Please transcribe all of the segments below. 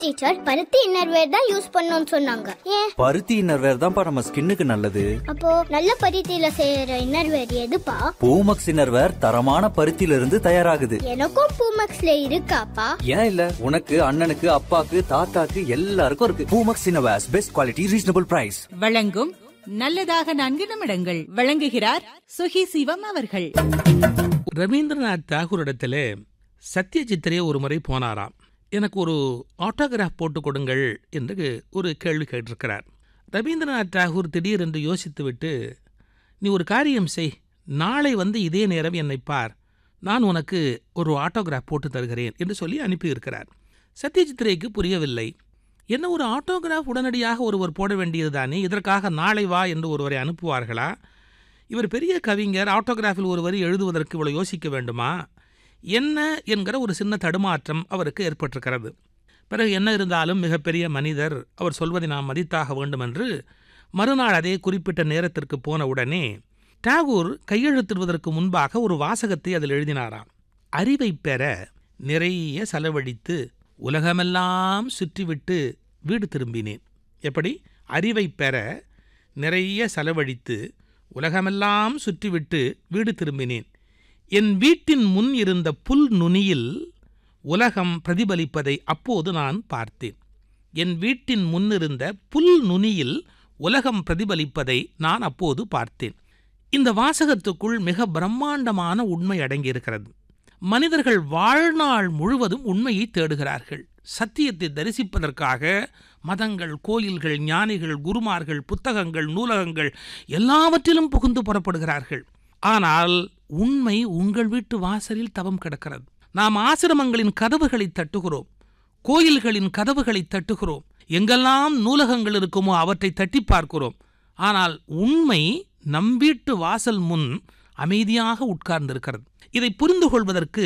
teacher பருத்தி innerwear தான் use பண்ணணும்னு சொன்னாங்க ஏன் பருத்தி இன்னர்வேர் தான்ப்பா நம்ம ஸ்கின்னுக்கு நல்லது அப்போ நல்ல பருத்தியில செய்யற இன்னர்வேர் எதுப்பா பூமக்ஸ் இன்னர்வேர் தரமான பருத்தியில இருந்து தயாராகுது எனக்கும் பூமக்ஸ்ல இருக்காப்பா ஏன் இல்ல உனக்கு அண்ணனுக்கு அப்பாக்கு தாத்தாக்கு எல்லாருக்கும் இருக்கு Poomex innerwears best quality reasonable price வழங்கும் நல்லதாக நான்கு நிமிடங்கள் வழங்குகிறார் சுகி சிவம் அவர்கள் ரவீந்திரநாத் தாகூரிடத்திலே சத்யஜித்ரே ஒரு முறை போனாராம் எனக்கு ஒரு ஆட்டோகிராஃப் போட்டு கொடுங்கள் என்று ஒரு கேள்வி கேட்டிருக்கிறார் ரவீந்திரநாத் தாகூர் திடீரென்று யோசித்துவிட்டு நீ ஒரு காரியம் செய் நாளை வந்து இதே நேரம் என்னை பார் நான் உனக்கு ஒரு ஆட்டோகிராஃப் போட்டு தருகிறேன் என்று சொல்லி அனுப்பியிருக்கிறார் சத்யஜித்ரேக்கு புரியவில்லை என்ன ஒரு ஆட்டோகிராஃப் உடனடியாக ஒருவர் போட வேண்டியதுதானே இதற்காக நாளை வா என்று ஒருவரை அனுப்புவார்களா இவர் பெரிய கவிஞர் ஆட்டோகிராஃபில் ஒரு வரி எழுதுவதற்கு இவ்வளவு யோசிக்க வேண்டுமா என்ன என்கிற ஒரு சின்ன தடுமாற்றம் அவருக்கு ஏற்பட்டிருக்கிறது பிறகு என்ன இருந்தாலும் மிகப்பெரிய மனிதர் அவர் சொல்வதை நாம் மதித்தாக வேண்டும் என்று மறுநாள் அதே குறிப்பிட்ட நேரத்திற்கு போன உடனே டாகூர் கையெழுத்திடுவதற்கு முன்பாக ஒரு வாசகத்தை அதில் எழுதினாராம் அறிவை பெற நிறைய செலவழித்து உலகமெல்லாம் சுற்றிவிட்டு வீடு திரும்பினேன் எப்படி அறிவை பெற நிறைய செலவழித்து உலகமெல்லாம் சுற்றிவிட்டு வீடு திரும்பினேன் என் வீட்டின் முன் இருந்த புல் நுனியில் உலகம் பிரதிபலிப்பதை அப்போது நான் பார்த்தேன் என் வீட்டின் முன்னிருந்த புல் நுனியில் உலகம் பிரதிபலிப்பதை நான் அப்போது பார்த்தேன் இந்த வாசகத்துக்குள் மிக பிரம்மாண்டமான உண்மை அடங்கியிருக்கிறது மனிதர்கள் வாழ்நாள் முழுவதும் உண்மையை தேடுகிறார்கள் சத்தியத்தை தரிசிப்பதற்காக மதங்கள் கோயில்கள் ஞானிகள் குருமார்கள் புத்தகங்கள் நூலகங்கள் எல்லாவற்றிலும் புகுந்து புறப்படுகிறார்கள் ஆனால் உண்மை உங்கள் வீட்டு வாசலில் தவம் கிடக்கிறது நாம் ஆசிரமங்களின் கதவுகளை தட்டுகிறோம் கோயில்களின் கதவுகளை தட்டுகிறோம் எங்கெல்லாம் நூலகங்கள் இருக்குமோ அவற்றை தட்டி பார்க்கிறோம் ஆனால் உண்மை நம் வீட்டு வாசல் முன் அமைதியாக உட்கார்ந்திருக்கிறது இதை புரிந்து கொள்வதற்கு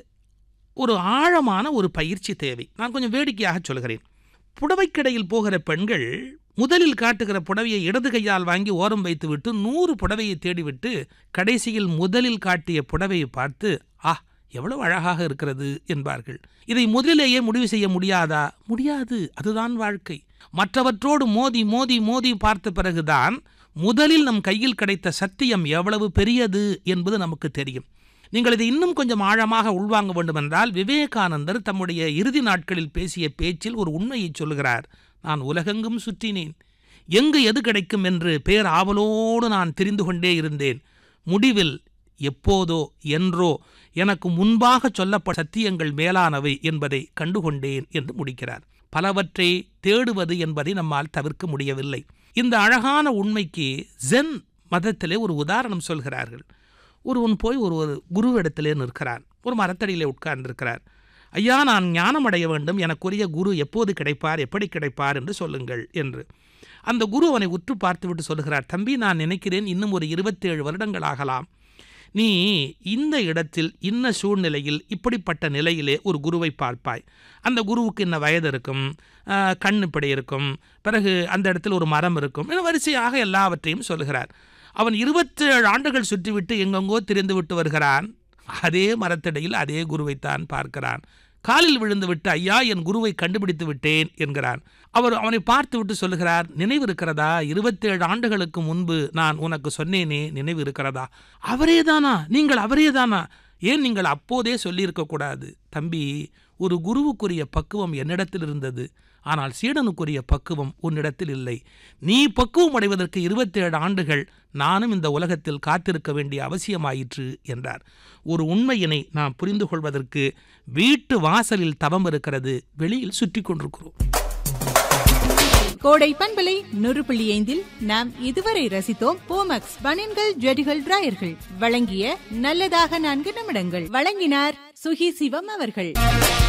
ஒரு ஆழமான ஒரு பயிற்சி தேவை நான் கொஞ்சம் வேடிக்கையாக சொல்கிறேன் புடவைக்கடையில் போகிற பெண்கள் முதலில் காட்டுகிற புடவையை இடது கையால் வாங்கி ஓரம் வைத்துவிட்டு நூறு புடவையை தேடிவிட்டு கடைசியில் முதலில் காட்டிய புடவையை பார்த்து ஆ எவ்வளவு அழகாக இருக்கிறது என்பார்கள் இதை முதலிலேயே முடிவு செய்ய முடியாதா முடியாது அதுதான் வாழ்க்கை மற்றவற்றோடு மோதி மோதி மோதி பார்த்த பிறகுதான் முதலில் நம் கையில் கிடைத்த சத்தியம் எவ்வளவு பெரியது என்பது நமக்கு தெரியும் நீங்கள் இதை இன்னும் கொஞ்சம் ஆழமாக உள்வாங்க வேண்டுமென்றால் விவேகானந்தர் தம்முடைய இறுதி நாட்களில் பேசிய பேச்சில் ஒரு உண்மையை சொல்கிறார் நான் உலகெங்கும் சுற்றினேன் எங்கு எது கிடைக்கும் என்று பேர் ஆவலோடு நான் தெரிந்து கொண்டே இருந்தேன் முடிவில் எப்போதோ என்றோ எனக்கு முன்பாக சொல்லப்பட்ட சத்தியங்கள் மேலானவை என்பதை கண்டுகொண்டேன் என்று முடிக்கிறார் பலவற்றை தேடுவது என்பதை நம்மால் தவிர்க்க முடியவில்லை இந்த அழகான உண்மைக்கு ஜென் மதத்திலே ஒரு உதாரணம் சொல்கிறார்கள் ஒருவன் போய் ஒரு ஒரு குருவிடத்திலே நிற்கிறான் ஒரு மரத்தடியிலே உட்கார்ந்திருக்கிறார் ஐயா நான் ஞானம் அடைய வேண்டும் எனக்குரிய குரு எப்போது கிடைப்பார் எப்படி கிடைப்பார் என்று சொல்லுங்கள் என்று அந்த குரு அவனை உற்று பார்த்துவிட்டு சொல்கிறார் தம்பி நான் நினைக்கிறேன் இன்னும் ஒரு இருபத்தேழு வருடங்கள் ஆகலாம் நீ இந்த இடத்தில் இன்ன சூழ்நிலையில் இப்படிப்பட்ட நிலையிலே ஒரு குருவை பார்ப்பாய் அந்த குருவுக்கு இன்ன வயது இருக்கும் ஆஹ், கண் இப்படி இருக்கும் பிறகு அந்த இடத்தில் ஒரு மரம் இருக்கும் என வரிசையாக எல்லாவற்றையும் சொல்கிறார் அவன் இருபத்தேழு ஆண்டுகள் சுற்றிவிட்டு எங்கெங்கோ திரிந்து விட்டு வருகிறான் அதே மரத்தடியில் அதே குருவைத்தான் பார்க்கிறான் காலில் விழுந்து விட்டு ஐயா என் குருவை கண்டுபிடித்து விட்டேன் என்கிறான் அவர் அவனை பார்த்து விட்டு சொல்லுகிறார் நினைவு இருக்கிறதா இருபத்தேழு ஆண்டுகளுக்கு முன்பு நான் உனக்கு சொன்னேனே நினைவு இருக்கிறதா அவரேதானா நீங்கள் அவரேதானா ஏன் நீங்கள் அப்போதே சொல்லியிருக்க கூடாது தம்பி ஒரு குருவுக்குரிய பக்குவம் என்னிடத்தில் இருந்தது ஆனால் சீடனுக்குரிய பக்குவம் உன்னிடத்தில் இல்லை நீ பக்குவம் அடைவதற்கு இருபத்தேழு ஆண்டுகள் நானும் இந்த உலகத்தில் காத்திருக்க வேண்டிய அவசியமாயிற்று என்றார் ஒரு உண்மையினை நாம் புரிந்து கொள்வதற்கு வீட்டு வாசலில் தவம் இருக்கிறது வெளியில் சுற்றி கொண்டிருக்கிறோம் கோடை பண்பலை நூறு புள்ளி ஐந்தில் நாம் இதுவரை ரசித்தோம் போமக்ஸ் பனின்கள் ஜெடிகள் டிராயர்கள் வழங்கிய நல்லதாக நான்கு நிமிடங்கள் வழங்கினார் சுகி சிவம் அவர்கள்